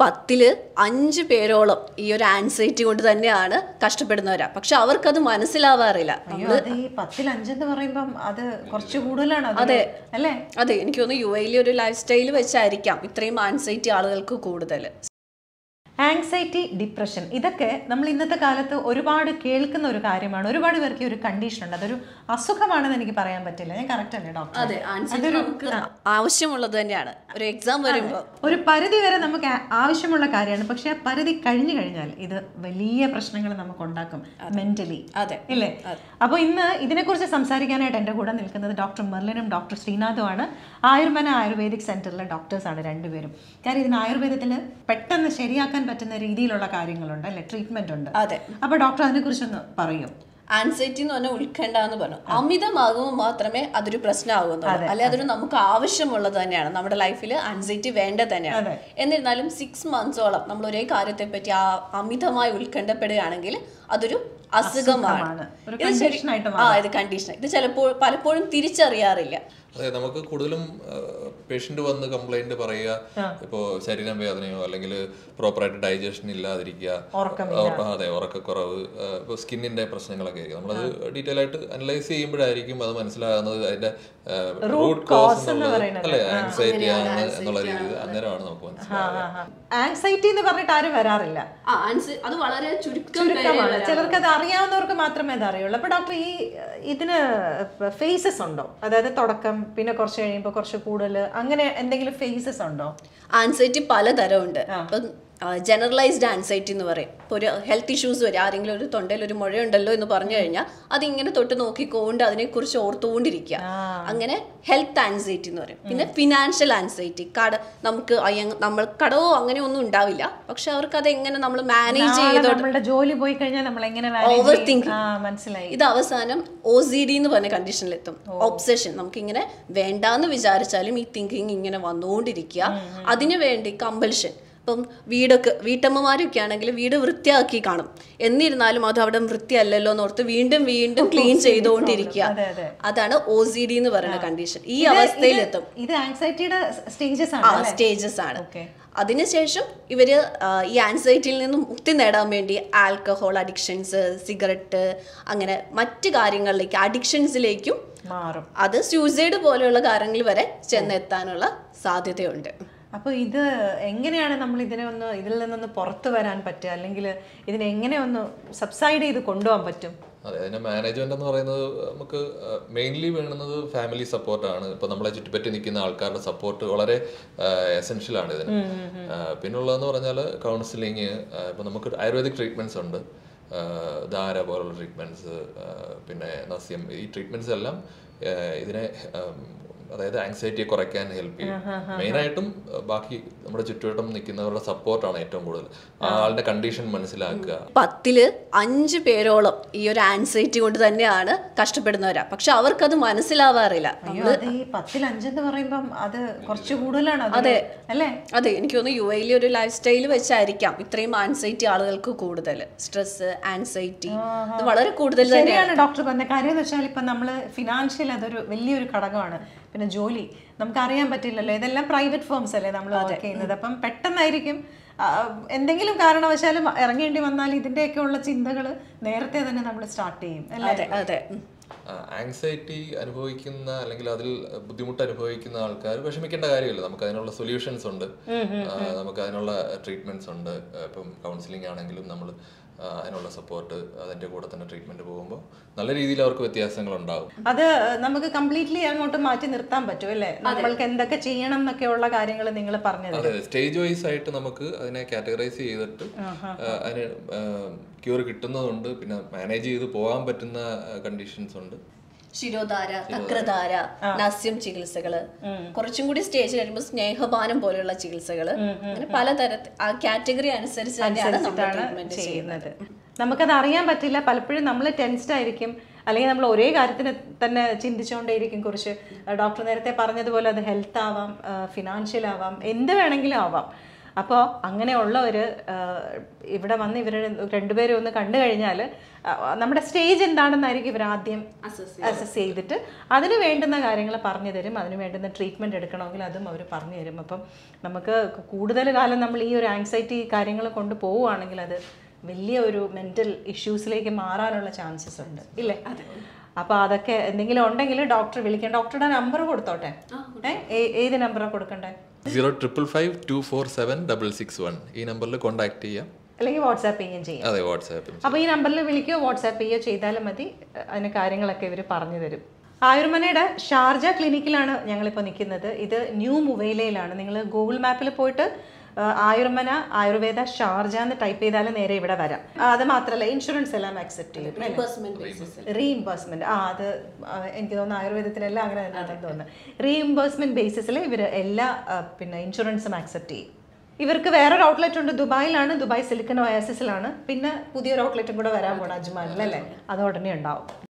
പത്തില് അഞ്ച് പേരോളം ഈ ഒരു ആൻസൈറ്റി കൊണ്ട് തന്നെയാണ് കഷ്ടപ്പെടുന്നവരാ പക്ഷെ അവർക്കത് മനസ്സിലാവാറില്ല അയ്യോ അത് ഈ പത്തിൽ അഞ്ചെന്ന് പറയുമ്പം അത് കുറച്ച് കൂടുതലാണ് അത് അല്ലേ അതെ എനിക്ക് തോന്നുന്നു യു എയിലെ ഒരു ലൈഫ് സ്റ്റൈൽ വെച്ചായിരിക്കാം ഇത്രയും ആൻസൈറ്റി ആളുകൾക്ക് കൂടുതൽ ആങ്സൈറ്റി ഡിപ്രഷൻ ഇതൊക്കെ നമ്മൾ ഇന്നത്തെ കാലത്ത് ഒരുപാട് കേൾക്കുന്ന ഒരു കാര്യമാണ് ഒരുപാട് പേർക്ക് ഈ ഒരു കണ്ടീഷൻ ഉണ്ട് അതൊരു അസുഖമാണെന്ന് എനിക്ക് പറയാൻ പറ്റില്ല ഞാൻ കറക്റ്റ് അല്ലേ ഡോക്ടർ അതെ ആൻസൈറ്റി നമുക്ക് ആവശ്യമുള്ളത് തന്നെയാണ് ഒരു എക്സാം വരുമ്പോൾ ഒരു പരിധി വരെ നമുക്ക് ആ- ആവശ്യമുള്ള കാര്യമാണ് പക്ഷെ ആ പരിധി കഴിഞ്ഞു കഴിഞ്ഞാൽ ഇത് വലിയ പ്രശ്നങ്ങൾ നമുക്ക് ഉണ്ടാക്കും മെന്റലി അതെ ഇല്ലേ അപ്പോൾ ഇന്ന് ഇതിനെക്കുറിച്ച് സംസാരിക്കാനായിട്ട് എൻ്റെ കൂടെ നിൽക്കുന്നത് ഡോക്ടർ മെർലിനും ഡോക്ടർ ശ്രീനാഥുമാണ് ആയുർമന ആയുർവേദിക് സെന്ററിലെ ഡോക്ടേഴ്സാണ് രണ്ടുപേരും കാര്യം ഇതിന് ആയുർവേദത്തിൽ പെട്ടെന്ന് ശരിയാക്കാൻ പറ്റുന്ന രീതിയിലുള്ള കാര്യങ്ങളുണ്ട് അല്ലെ ട്രീറ്റ്മെന്റ് ഉണ്ട് അതെ അപ്പോൾ ഡോക്ടർ അതിനെക്കുറിച്ചൊന്ന് പറയൂ ആൻസൈറ്റി എന്ന് പറഞ്ഞാൽ ഉത്കണ്ഠ എന്ന് പറഞ്ഞു അമിതമാകുമ്പോൾ മാത്രമേ അതൊരു പ്രശ്നമാകുന്നുള്ളൂ അല്ലെ അതൊരു നമുക്ക് ആവശ്യമുള്ളത് തന്നെയാണ് നമ്മുടെ ലൈഫിൽ ആൻസൈറ്റി വേണ്ടത് തന്നെയാണ് എന്നിരുന്നാലും സിക്സ് മന്ത്സോളം നമ്മൾ ഒരേ കാര്യത്തെ പറ്റി ആ അമിതമായി ഉത്കണ്ഠപ്പെടുകയാണെങ്കിൽ അതൊരു അസുഖമാണ് ആണ്. ഒരു ഇത് ശരി- condition ആയിട്ട് ആ ഇത് കണ്ടീഷൻ ഇത് ചിലപ്പോൾ പലപ്പോഴും തിരിച്ചറിയാറില്ല അതെ നമുക്ക് കൂടുതലും പേഷ്യന്റ് വന്ന് കംപ്ലൈന്റ് പറയുക ഇപ്പോ ശരീരം വേദനയോ അല്ലെങ്കിൽ പ്രോപ്പറായിട്ട് ഡൈജഷൻ ഇല്ലാതിരിക്കുക ഉറക്കം- അതെ ഉറക്കക്കുറവ് ആ, ഇപ്പൊ സ്കിന്നിന്റെ പ്രശ്നങ്ങളൊക്കെ ആയിരിക്കും നമ്മളത് ഡീറ്റെയിൽ ആയിട്ട് അനലൈസ് ചെയ്യുമ്പോഴായിരിക്കും അത് മനസ്സിലാകുന്നത് അതിന്റെ റൂട്ട് കോസ് എന്നുള്ളത് അല്ലെ ആൻസൈറ്റി ആണ് എന്നുള്ള രീതിയിൽ അന്നേരമാണ് നമുക്ക് മനസ്സിലാവുക ആങ്സൈറ്റി എന്ന് പറഞ്ഞിട്ട് ആരും വരാറില്ല ആ ആൻസൈ അത് വളരെ ചുരുക്കം ചുരുക്കമാണ് ചിലർക്ക് അത് അറിയാവുന്നവർക്ക് മാത്രമേ അത് അറിയുള്ളൂ അപ്പൊ ഡോക്ടർ ഈ ഏഹ്, ഇതിന് ഫേസസ് ഉണ്ടോ അതായത് തുടക്കം പിന്നെ കുറച്ച് കഴിയുമ്പോൾ കുറച്ച് കൂടുതൽ അങ്ങനെ എന്തെങ്കിലും ഫേസസ് ഉണ്ടോ ആൻസൈറ്റി പലതരമുണ്ട് ഇപ്പം ജനറലൈസ്ഡ് ആൻസൈറ്റി എന്ന് പറയും ഇപ്പോൾ ഒരു ഹെൽത്ത് ഇഷ്യൂസ് വരും ആരെങ്കിലും ഒരു തൊണ്ടയിൽ ഒരു മുഴയുണ്ടല്ലോ എന്ന് പറഞ്ഞു കഴിഞ്ഞാൽ അതിങ്ങനെ തൊട്ട് നോക്കിക്കൊണ്ട് അതിനെക്കുറിച്ച് ഓർത്തുകൊണ്ടിരിക്കുക അങ്ങനെ ഹെൽത്ത് ആൻസൈറ്റി എന്ന് പറയും പിന്നെ ഫിനാൻഷ്യൽ ആൻസൈറ്റി കട നമുക്ക് അയ്യ നമ്മൾ കടവോ അങ്ങനെ ഒന്നും ഉണ്ടാവില്ല പക്ഷെ അവർക്ക് അത് എങ്ങനെ നമ്മൾ മാനേജ് നാളെ ചെയ്തോ നമ്മളുടെ ജോലി പോയി കഴിഞ്ഞാൽ നമ്മൾ എങ്ങനെ manage ഓവർ ചെയ്യും? തിങ്കിങ് ആ മനസ്സിലായി ഇത് അവസാനം ഒ സി ഡി എന്ന് പറഞ്ഞ കണ്ടീഷനിലെത്തും ഒബ്സഷൻ നമുക്കിങ്ങനെ വേണ്ടാന്ന് വിചാരിച്ചാലും ഈ തിങ്കിങ് ഇങ്ങനെ വന്നുകൊണ്ടിരിക്കുക അതിനു വേണ്ടി കമ്പൽഷൻ ഇപ്പം വീടൊക്കെ വീട്ടമ്മമാരൊക്കെ ആണെങ്കിൽ വീട് വൃത്തിയാക്കി കാണും എന്നിരുന്നാലും അത് അവിടെ വൃത്തിയല്ലല്ലോ എന്ന് ഓർത്ത് വീണ്ടും വീണ്ടും ക്ലീൻ ചെയ്തുകൊണ്ടിരിക്കുക അതെ, അതെ. അതാണ് ഒ സി ഡി എന്ന് പറയുന്ന കണ്ടീഷൻ ഈ അവസ്ഥയിലെത്തും ഇത് ആങ്സൈറ്റിയുടെ സ്റ്റേജസ് ആ ആണ് സ്റ്റേജസ് ആണ് Okay. അതിനുശേഷം ഇവര് ആ, ഈ ആൻസൈറ്റിയിൽ നിന്നും മുക്തി നേടാൻ വേണ്ടി ആൽക്കഹോൾ അഡിക്ഷൻസ് സിഗരറ്റ് അങ്ങനെ മറ്റ് കാര്യങ്ങളിലേക്ക് അഡിക്ഷൻസിലേക്കും മാറും അത് സൂസൈഡ് പോലെയുള്ള കാര്യങ്ങൾ വരെ ചെന്നെത്താനുള്ള സാധ്യതയുണ്ട് അപ്പൊ ഇത് എങ്ങനെയാണ് നമ്മൾ ഇതിനെ ഒന്ന് ഇതിൽ നിന്നൊന്ന് പുറത്തു വരാൻ പറ്റുക അല്ലെങ്കിൽ ഇതിനെ എങ്ങനെ ഒന്ന് സബ്സൈഡ് ചെയ്ത് കൊണ്ടുപോകാൻ പറ്റും അതെ അതിന്റെ മാനേജ്മെന്റ് എന്ന് പറയുന്നത് നമുക്ക് മെയിൻലി വേണ്ടുന്നത് ഫാമിലി സപ്പോർട്ടാണ് ഇപ്പൊ നമ്മളെ ചുറ്റിപ്പറ്റി നിൽക്കുന്ന ആൾക്കാരുടെ സപ്പോർട്ട് വളരെ എസെൻഷ്യൽ ആണ് ഇതിന് ആ, പിന്നുള്ളതെന്ന് പറഞ്ഞാൽ കൗൺസിലിങ് ഇപ്പൊ നമുക്ക് ആയുർവേദിക് ട്രീറ്റ്മെന്റ്സ് ഉണ്ട് ആ, ധാര പോലുള്ള ട്രീറ്റ്മെന്റ്സ് പിന്നെ നസ്യം ഈ ട്രീറ്റ്മെന്റ്സ് എല്ലാം ആ, ഇതിനെ ആം, അതായത് ആങ്സൈറ്റിയെ കുറയ്ക്കാൻ ഹെൽപ്പ് ചെയ്യും മെയിനായിട്ടും ബാക്കി നമ്മുടെ ചുറ്റുവട്ടം നിൽക്കുന്നവരുടെ സപ്പോർട്ടാണ് ഏറ്റവും കൂടുതൽ ആ ആളുടെ കണ്ടീഷൻ മനസ്സിലാക്കുക പത്തില് അഞ്ച് പേരോളം ഈ ഒരു ആൻസൈറ്റി കൊണ്ട് തന്നെയാണ് കഷ്ടപ്പെടുന്നവരാ പക്ഷെ അവർക്കത് മനസ്സിലാവാറില്ല അയ്യോ അത് ഈ പത്തിൽ അഞ്ചെന്ന് പറയുമ്പം അത് കുറച്ച് കൂടുതലാണ് അത് അല്ലേ അതെ എനിക്ക് തോന്നുന്നു യു എയിലെ ഒരു ലൈഫ് സ്റ്റൈൽ വെച്ചായിരിക്കാം ഇത്രയും ആൻസൈറ്റി ആളുകൾക്ക് കൂടുതൽ സ്ട്രെസ് ആൻസൈറ്റി ഇത് വളരെ കൂടുതൽ തന്നെയാണ് ശരിയാണ് ഡോക്ടർ പറഞ്ഞ കാര്യം എന്ന് വെച്ചാൽ ഇപ്പം നമ്മൾ ഫിനാൻഷ്യൽ അതൊരു വലിയൊരു ഘടകമാണ് പിന്നെ ജോലി നമുക്ക് അറിയാൻ പറ്റില്ലല്ലോ ഇതെല്ലാം പ്രൈവറ്റ് ഫേംസ് അല്ലേ നമ്മൾ വർക്ക് ചെയ്യുന്നത് അപ്പം പെട്ടെന്നായിരിക്കും ആ, എന്തെങ്കിലും കാരണവശാലും ഇറങ്ങേണ്ടി വന്നാൽ ഇതിൻ്റെയൊക്കെ ഉള്ള ചിന്തകൾ നേരത്തെ തന്നെ നമ്മൾ സ്റ്റാർട്ട് ചെയ്യും അല്ലേ അതെ അതെ ഉം. ആങ്സൈറ്റി അനുഭവിക്കുന്ന അല്ലെങ്കിൽ അതിൽ ബുദ്ധിമുട്ട് അനുഭവിക്കുന്ന ആൾക്കാർ വിഷമിക്കേണ്ട കാര്യമില്ല നമുക്ക് അതിനുള്ള സൊല്യൂഷൻസ് ഉണ്ട് ആ, നമുക്ക് അതിനുള്ള ട്രീറ്റ്മെന്റ്സ് ഉണ്ട് ആ, ഇപ്പം കൗൺസിലിംഗ് ആണെങ്കിലും നമ്മൾ അതിനുള്ള സപ്പോർട്ട് അതിന്റെ കൂടെ തന്നെ ട്രീറ്റ്മെന്റ് പോകുമ്പോൾ നല്ല രീതിയിൽ അവർക്ക് വ്യത്യാസങ്ങൾ ഉണ്ടാകും അത് നമുക്ക് കംപ്ലീറ്റ്ലി അങ്ങോട്ട് മാറ്റി നിർത്താൻ പറ്റും അല്ലേ നമ്മൾക്ക് എന്തൊക്കെ ചെയ്യണം എന്നൊക്കെയുള്ള കാര്യങ്ങൾ നിങ്ങൾ പറഞ്ഞത് അതെ സ്റ്റേജ് വൈസ് ആയിട്ട് നമുക്ക് അതിനെ കാറ്റഗറൈസ് ചെയ്തിട്ട് ആ, അതിന് ക്യൂർ കിട്ടുന്നതുണ്ട് പിന്നെ മാനേജ് ചെയ്ത് പോകാൻ പറ്റുന്ന കണ്ടീഷൻസ് ഉണ്ട് ശിരോധാര തക്രധാര നസ്യം ചികിത്സകള് കുറച്ചും കൂടി സ്റ്റേജ് കഴിയുമ്പോൾ സ്നേഹപാനം പോലെയുള്ള ചികിത്സകള് അങ്ങനെ പലതരത്തിൽ ആ കാറ്റഗറി അനുസരിച്ച് തന്നെയാണ് നമ്മൾ ട്രീറ്റ്മെന്റ് ചെയ്യുന്നത് നമുക്കത് അറിയാൻ പറ്റില്ല പലപ്പോഴും നമ്മൾ ടെൻസ്ഡ് ആയിരിക്കും അല്ലെങ്കിൽ നമ്മൾ ഒരേ കാര്യത്തിന് തന്നെ ചിന്തിച്ചുകൊണ്ടേയിരിക്കും കുറിച്ച് ഡോക്ടർ നേരത്തെ പറഞ്ഞതുപോലെ അത് ഹെൽത്ത് ആവാം ഫിനാൻഷ്യൽ ആവാം എന്ത് വേണമെങ്കിലും ആവാം അപ്പോൾ അങ്ങനെയുള്ള ഒരു ആ, ഇവിടെ വന്ന് ഇവർ രണ്ടുപേരും ഒന്ന് കണ്ടു കഴിഞ്ഞാൽ നമ്മുടെ സ്റ്റേജ് എന്താണെന്നായിരിക്കും ഇവർ ആദ്യം അസസ് ചെയ്തിട്ട് അതിന് വേണ്ടുന്ന കാര്യങ്ങൾ പറഞ്ഞു തരും അതിന് വേണ്ടുന്ന ട്രീറ്റ്മെൻറ്റ് എടുക്കണമെങ്കിൽ അതും അവർ പറഞ്ഞു തരും അപ്പം നമുക്ക് കൂടുതൽ കാലം നമ്മൾ ഈ ഒരു ആങ്സൈറ്റി കാര്യങ്ങൾ കൊണ്ട് പോവുകയാണെങ്കിൽ അത് വലിയ ഒരു മെൻ്റൽ ഇഷ്യൂസിലേക്ക് മാറാനുള്ള ചാൻസസ് ഉണ്ട് ഇല്ലേ അപ്പോൾ അതൊക്കെ എന്തെങ്കിലും ഉണ്ടെങ്കിൽ ഡോക്ടറെ വിളിക്കാം ഡോക്ടറുടെ നമ്പർ കൊടുത്തോട്ടെ ഏ? ഏ- ഏത് നമ്പറാണ് കൊടുക്കണ്ടേ zero triple five two four seven double six one ഈ നമ്പറിൽ കോൺടാക്ട് ചെയ്യാം അല്ലെങ്കിൽ വാട്സാപ്പ് ചെയ്യുകയും ചെയ്യാം അതെ വാട്സാപ്പിൽ അപ്പോൾ ഈ നമ്പറിൽ വിളിക്കുകയോ വാട്സാപ്പ് ചെയ്യുകയോ ചെയ്താലും മതി അതിന് കാര്യങ്ങളൊക്കെ ഇവർ പറഞ്ഞു തരും ആയുർമനയുടെ ഷാർജ ക്ലിനിക്കിലാണ് ഞങ്ങളിപ്പോൾ നിൽക്കുന്നത് ഇത് ന്യൂ മുവൈലയിലാണ് നിങ്ങൾ ഗൂഗിൾ മാപ്പിൽ പോയിട്ട് ആ, ആയുർമന ആയുർവേദ ഷാർജ എന്ന് ടൈപ്പ് ചെയ്താൽ നേരെ ഇവിടെ വരാം ആ, അത് മാത്രമല്ല ഇൻഷുറൻസ് എല്ലാം അക്സെപ്റ്റ് ചെയ്യും റീഇംബേഴ്സ്മെന്റ് ആ അത് ആ, എനിക്ക് തോന്നുന്നു ആയുർവേദത്തിലെല്ലാം അങ്ങനെ തന്നെയാണെന്ന് തോന്നുന്നു റീഇംബേഴ്സ്മെന്റ് ബേസിസിൽ ഇവർ എല്ലാ ആ, പിന്നെ ഇൻഷുറൻസും ആക്സെപ്റ്റ് ചെയ്യും ഇവർക്ക് വേറൊരു ഔട്ട്ലെറ്റ് ഉണ്ട് ദുബായിലാണ് ദുബായ് സിലിക്കൺ ഒയാസിസിലാണ് പിന്നെ പുതിയൊരു ഔട്ട്ലെറ്റും കൂടെ വരാൻ പോണം അജ്മാനിൽ അല്ലേ അത് ഉടനെ ഉണ്ടാവും